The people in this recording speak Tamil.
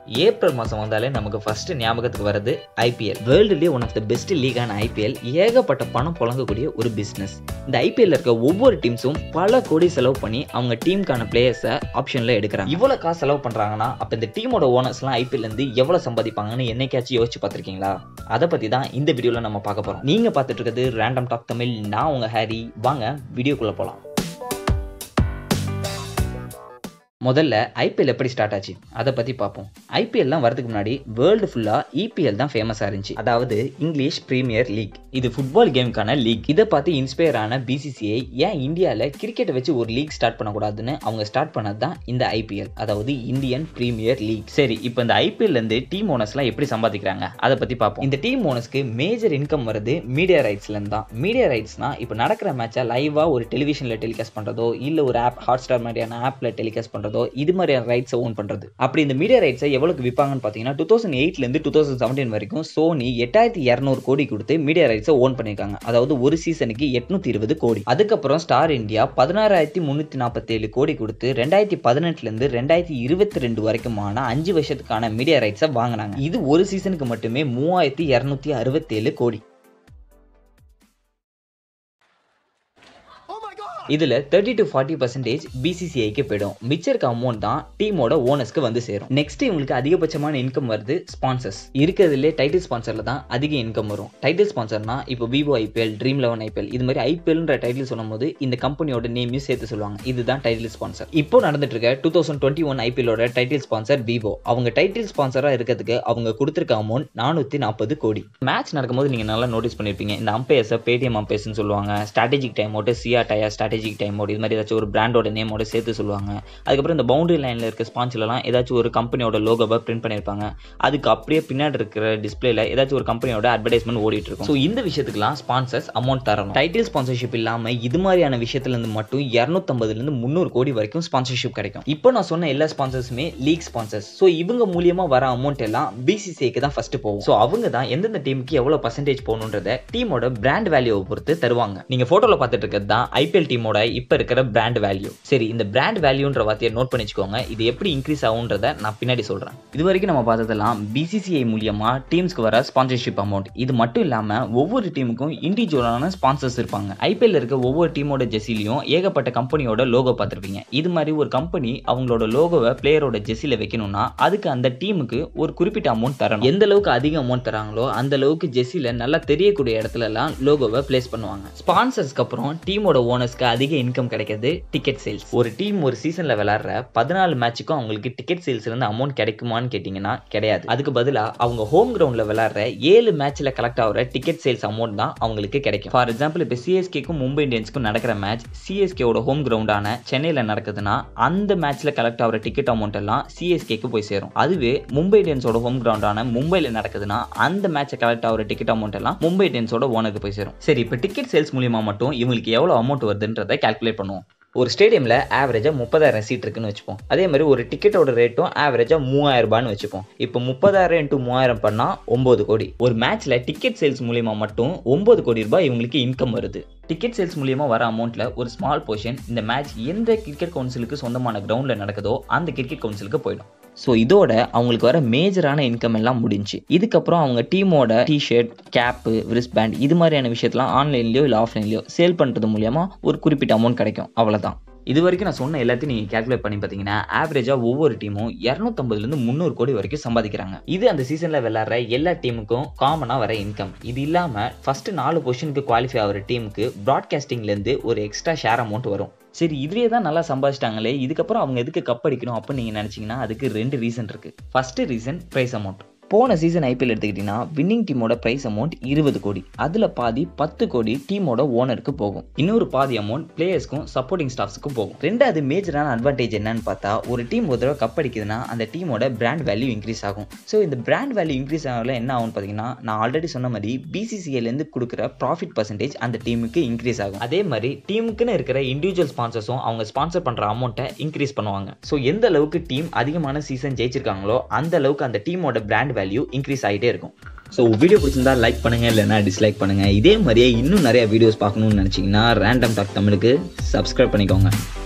ஏப்ரல் மாதம் வந்தாலே நமக்கு ஃபர்ஸ்ட் ஞாபகத்துக்கு வர்றது ஐபிஎல் வேர்ல்டுலேயே ஒன் ஆஃப் த பெஸ்ட் லீகான ஐபிஎல் ஏகப்பட்ட பணம் புழங்கக்கூடிய ஒரு பிஸ்னஸ் இந்த ஐபிஎல்ல இருக்க ஒவ்வொரு டீம்ஸும் பல கோடி செலவு பண்ணி அவங்க டீமுக்கான பிளேயர்ஸை ஆப்ஷனில் எடுக்கிறாங்க இவ்வளோ காசு செலவு பண்ணுறாங்கன்னா அப்போ இந்த டீமோட ஓனர்ஸ்லாம் ஐபிஎல் இருந்து எவ்வளோ சம்பாதிப்பாங்கன்னு என்னைக்காச்சும் யோசிச்சு பார்த்துருக்கீங்களா அதை பற்றி தான் இந்த வீடியோவில் நம்ம பார்க்க போகிறோம் நீங்கள் பார்த்துட்டு இருக்கிறது ரேண்டம் டாக் தமிழ் நான் உங்கள் ஹாரி வாங்க வீடியோக்குள்ளே போகலாம் முதல்ல ஐபிஎல் எப்படி ஸ்டார்ட் ஆச்சு அதை பற்றி பார்ப்போம் ஐபிஎல்லாம் வரதுக்கு முன்னாடி வேர்ல்டு ஃபுல்லாக இபிஎல் தான் ஃபேமஸாக இருந்துச்சு அதாவது இங்கிலீஷ் பிரீமியர் லீக் இது ஃபுட்பால் கேமுக்கான லீக் இதை பார்த்து இன்ஸ்பயர் ஆன பிசிசிஐ ஏன் இந்தியாவில் கிரிக்கெட்டை வச்சு ஒரு லீக் ஸ்டார்ட் பண்ணக்கூடாதுன்னு அவங்க ஸ்டார்ட் பண்ணது தான் இந்த ஐபிஎல் அதாவது இந்தியன் பிரீமியர் லீக் சரி இப்போ இந்த ஐபிஎல்லேருந்து டீம் ஓனர்ஸ்லாம் எப்படி சம்பாதிக்கிறாங்க அதை பற்றி பார்ப்போம் இந்த டீம் ஓனர்ஸ்க்கு மேஜர் இன்கம் வருது மீடியா ரைட்ஸ்லேருந்து தான் மீடியா ரைட்ஸ்னா இப்போ நடக்கிற மேட்சை லைவாக ஒரு டெலிவிஷனில் டெலிகாஸ்ட் பண்ணுறதோ இல்லை ஒரு ஆப் ஹாட் ஸ்டார் மாதிரியான ஆப்பில் டெலிகாஸ்ட் பண்ணுறதோ இது மாதிரியான ரைட்ஸை ஓன் பண்ணுறது அப்படி இந்த மீடியா ரைட்ஸை எவ்வளோக்கு விற்பாங்கன்னு பார்த்தீங்கன்னா டூ தௌசண்ட் எயிட்லேருந்து டூ தௌசண்ட் செவன்டீன் வரைக்கும் சோனி எட்டாயிரத்தி இரநூறு கோடி கொடுத்து மீடியா ரைட்ஸை ஓன் பண்ணியிருக்காங்க அதாவது ஒரு சீசனுக்கு எட்நூத்தி இருபது கோடி அதுக்கப்புறம் ஸ்டார் இந்தியா பதினாறாயிரத்தி முந்நூற்றி நாற்பத்தேழு கோடி கொடுத்து ரெண்டாயிரத்தி பதினெட்டுலேருந்து ரெண்டாயிரத்தி இருபத்தி ரெண்டு வரைக்குமான அஞ்சு வருஷத்துக்கான மீடியா ரைட்ஸை வாங்கினாங்க இது ஒரு சீசனுக்கு மட்டுமே மூவாயிரத்தி இரநூத்தி அறுபத்தேழு கோடி இதுல தேர்ட்டி டு ஃபார்ட்டி பர்சன்டேஜ் பிசிசிஐக்கு போயிடும் மிச்சம் இருக்க அமௌண்ட் தான் டீமோட ஓனர்ஸ்க்கு வந்து சேரும் நெக்ஸ்ட் இவங்களுக்கு அதிகபட்சமான இன்கம் வருது ஸ்பான்சர்ஸ் இருக்கிறதுலே டைட்டில் ஸ்பான்சர்ல தான் அதிக இன்கம் வரும் டைட்டில் ஸ்பான்சர்னா இப்போ Vivo IPL dream eleven IPL இது மாதிரி ஐபிஎல்ன்ற டைட்டில் சொல்லும் போது இந்த கம்பெனியோட நேமையும் சேர்த்து சொல்லுவாங்க இதுதான் டைட்டில் ஸ்பான்சர் இப்போ நடந்துட்டு இருக்க டூ தௌசண்ட் டுவெண்ட்டி ஒன் ஐபிஎலோட டைட்டில் ஸ்பான்சர் விவோ அவங்க டைட்டில் ஸ்பான்சரா இருக்கிறதுக்கு அவங்க கொடுத்துருக்க அமௌண்ட் நானூத்தி நாற்பது கோடி மேட்ச் நடக்கும்போது நீங்க நல்லா நோட்டீஸ் பண்ணிருப்பீங்க இந்த அம்பையர்ஸை பேடிஎம் அம்பையர்ஸ்னு சொல்லுவாங்க strategic time out CEAT tyre strategic டைமோட இது மாதிரி ஏதாச்சும் ஒரு பிராண்டோட நேமோட சேர்த்து சொல்லுவாங்க அதுக்கப்புறம் இந்த பவுண்டரி லைனில் இருக்க ஸ்பான்ஸ்லலாம் ஏதாச்சும் ஒரு கம்பெனியோட லோகோவை பிரிண்ட் பண்ணியிருப்பாங்க அதுக்கு அப்படியே பின்னாடி இருக்கிற டிஸ்பிளேல ஏதாச்சும் ஒரு கம்பெனியோட அட்வர்டைஸ்மெண்ட் ஓடிட்டு இருக்கும் ஸோ இந்த விஷயத்துக்குலாம் ஸ்பான்சர்ஸ் அமௌண்ட் தரணும் டைட்டில் ஸ்பான்சர்ஷிப் இல்லாமல் இது மாதிரியான விஷயத்துல இருந்து மட்டும் இரநூத்தம்பதுலேருந்து முந்நூறு கோடி வரைக்கும் ஸ்பான்சர்ஷிப் கிடைக்கும் இப்போ நான் சொன்ன எல்லா ஸ்பான்சர்ஸுமே லீக் ஸ்பான்சர்ஸ் ஸோ இவங்க மூலியமா வர அமௌண்ட் எல்லாம் பிசிசிஐக்கு தான் ஃபர்ஸ்ட் போகும் ஸோ அவங்க தான் எந்தெந்த டீமுக்கு எவ்வளோ பர்சன்டேஜ் போகணுன்றத டீமோட பிராண்ட் வேல்யூவை பொறுத்து தருவாங்க நீங்க போட்டோல பார்த்துட்டு இருக்கிறது தான் ஐபிஎல் டீமோட இப்போ இருக்கிற பிராண்ட் வேல்யூ சரி இந்த பிராண்ட் வேல்யூன்ற வார்த்தையை நோட் பண்ணி வச்சுக்கோங்க இது எப்படி இன்க்ரீஸ் ஆகுன்றத நான் பின்னாடி சொல்றேன் இது வரைக்கும் நம்ம பார்த்ததெல்லாம் பிசிசிஐ மூலியமா டீம்ஸ்க்கு வர ஸ்பான்சர்ஷிப் அமௌண்ட் இது மட்டும் இல்லாம ஒவ்வொரு டீமுக்கும் இண்டிவிஜுவலான ஸ்பான்சர்ஸ் இருப்பாங்க ஐபிஎல் இருக்க ஒவ்வொரு டீமோட ஜெசிலையும் ஏகப்பட்ட கம்பெனியோட லோகோ பார்த்துருப்பீங்க இது மாதிரி ஒரு கம்பெனி அவங்களோட லோகோவை பிளேயரோட ஜெசில வைக்கணும்னா அதுக்கு அந்த டீமுக்கு ஒரு குறிப்பிட்ட அமௌண்ட் தரணும் எந்த அளவுக்கு அதிக அமௌண்ட் தராங்களோ அந்த அளவுக்கு ஜெசில நல்லா தெரியக்கூடிய இடத்துல எல்லாம் லோகோவை பிளேஸ் பண்ணுவாங்க ஸ்பான்சர்ஸ்க்கு அப்புறம் டீமோட ஓனர்ஸ்க்கு அதிக இன்கம் கிடைக்கிறது டிக்கெட் சேல்ஸ் ஒரு டீம் ஒரு சீசன்ல விளையாடுற பதினாலு மேட்சுக்கும் அவங்களுக்கு டிக்கெட் சேல்ஸ்ல இருந்து அமௌண்ட் கிடைக்குமான்னு கேட்டீங்கன்னா கிடையாது அதுக்கு பதிலா அவங்க ஹோம் கிரவுண்ட்ல விளையாடுற ஏழு மேட்ச்ல கலெக்ட் ஆகிற டிக்கெட் சேல்ஸ் அமௌண்ட் தான் அவங்களுக்கு கிடைக்கும் ஃபார் எக்ஸாம்பிள் இப்போ சிஎஸ்கேக்கும் மும்பை இந்தியன்ஸ்க்கும் நடக்கிற மேட்ச் சிஎஸ்கேவோட ஹோம் கிரவுண்டான சென்னையில் நடக்குதுன்னா அந்த மேட்ச்ல கலெக்ட் ஆகிற டிக்கெட் அமௌண்ட் எல்லாம் சிஎஸ்கேக்கு போய் சேரும் அதுவே மும்பை இந்தியன்ஸோட ஹோம் கிரவுண்டான மும்பைல நடக்குதுன்னா அந்த மேட்சை கலெக்ட் ஆகிற டிக்கெட் அமௌண்ட் எல்லாம் மும்பை இந்தியன்ஸோட ஓனருக்கு போய் சேரும் சரி இப்போ டிக்கெட் சேல்ஸ் மூலியமா மட்டும் இவங்களுக்கு எவ்வளவு அமௌண்ட் வருதுன்றதை கால்குலேட் பண்ணுவோம் ஒரு ஸ்டேடியமில் ஆவரேஜாக முப்பதாயிரம் சீட் இருக்குன்னு வச்சுப்போம் அதே மாதிரி ஒரு டிக்கெட்டோட ரேட்டும் ஆவரேஜாக மூவாயிரம் ரூபான்னு வச்சுப்போம் இப்போ முப்பதாயிரம் இன்ட்டு மூவாயிரம் பண்ணால் ஒம்பது கோடி ஒரு மேட்ச்சில் டிக்கெட் சேல்ஸ் மூலியமாக மட்டும் ஒம்பது கோடி ரூபாய் இவங்களுக்கு இன்கம் வருது டிக்கெட் சேல்ஸ் மூலியமாக வர அமௌண்ட்டில் ஒரு ஸ்மால் போர்ஷன் இந்த மேட்ச் எந்த கிரிக்கெட் கவுன்சிலுக்கு சொந்தமான கிரவுண்டில் நடக்குதோ அந்த கிரிக்கெட் கவுன்சிலுக்கு போயிடும் ஸோ இதோட அவங்களுக்கு வர மேஜரான இன்கம் எல்லாம் முடிஞ்சு இதுக்கப்புறம் அவங்க டீமோட டிஷர்ட் கேப்பு ரிஸ்ட் பேண்ட் இது மாதிரியான விஷயத்தெல்லாம் ஆன்லைன்லையோ இல்லை ஆஃப்லைன்லையோ சேல் பண்ணுறது மூலியமாக ஒரு குறிப்பிட்ட அமௌண்ட் கிடைக்கும் அவ்வளோதான் இது வரைக்கும் நான் சொன்ன எல்லாத்தையும் நீங்கள் கேல்குலேட் பண்ணி பார்த்தீங்கன்னா ஆவரேஜாக ஒவ்வொரு டீமும் இரநூத்தம்பதுலேருந்து முந்நூறு கோடி வரைக்கும் சம்பாதிக்கிறாங்க இது அந்த சீசனில் விளையாடுற எல்லா டீமுக்கும் காமனாக வர இன்கம் இது இல்லாமல் ஃபர்ஸ்ட் நாலு பொசிஷனுக்கு குவாலிஃபை ஆகிற டீமுக்கு ப்ராட்காஸ்டிங்லேருந்து ஒரு எக்ஸ்ட்ரா ஷேர் அமௌண்ட் வரும் சரி இதுலேயே தான் நல்லா சம்பாதிச்சிட்டாங்களே இதுக்கப்புறம் அவங்க எதுக்கு கப் அடிக்கணும் அப்படின்னு நீங்கள் நினச்சிங்கன்னா அதுக்கு ரெண்டு ரீசன் இருக்குது ஃபஸ்ட்டு ரீசன் ப்ரைஸ் அமௌண்ட் போன சீசன் ஐபிஎல் எடுத்துக்கிட்டிங்கன்னா வின்னிங் டீமோட ப்ரைஸ் அமௌண்ட் இருபது கோடி அதில் பாதி பத்து கோடி டீமோட ஓனருக்கு போகும் இன்னொரு பாதி அமௌண்ட் பிளேயர்ஸ்க்கும் சப்போர்ட்டிங் ஸ்டாஃப்ஸ்க்கும் போகும் ரெண்டாவது மேஜரான அட்வான்டேஜ் என்னன்னு பார்த்தா ஒரு டீம் ஒரு தடவை கப் அடிக்குதுன்னா அந்த டீமோட பிராண்ட் வேல்யூ இன்க்ரீஸ் ஆகும் ஸோ இந்த பிராண்ட் வேல்யூ இன்க்ரீஸ் ஆகல என்ன ஆகும்னு பார்த்தீங்கன்னா நான் ஆல்ரெடி சொன்ன மாதிரி பிசிசிஐலேருந்து கொடுக்குற ப்ராஃபிட் பர்சன்டேஜ் அந்த டீமுக்கு இன்க்ரீஸ் ஆகும் அதே மாதிரி டீமுக்குன்னு இருக்கிற இண்டிவிஜுவல் ஸ்பான்சர்ஸும் அவங்க ஸ்பான்சர் பண்ணுற அமௌண்ட்டை இன்க்ரீஸ் பண்ணுவாங்க ஸோ எந்த அளவுக்கு டீம் அதிகமான சீசன் ஜெயிச்சிருக்காங்களோ அந்த அளவுக்கு அந்த டீமோட பிராண்ட் வேல்யூ இன்க்ரீஸ் ஆகிட்டே இருக்கும் ஸோ வீடியோ பிடிச்சிருந்தா லைக் பண்ணுங்க இல்லைன்னா டிஸ்லைக் பண்ணுங்க இதே மாதிரியே இன்னும் நிறைய வீடியோஸ் பார்க்கணும்னு நினச்சிங்கன்னா ரேண்டம் டாக் தமிழுக்கு சப்ஸ்கிரைப் பண்ணிக்கோங்க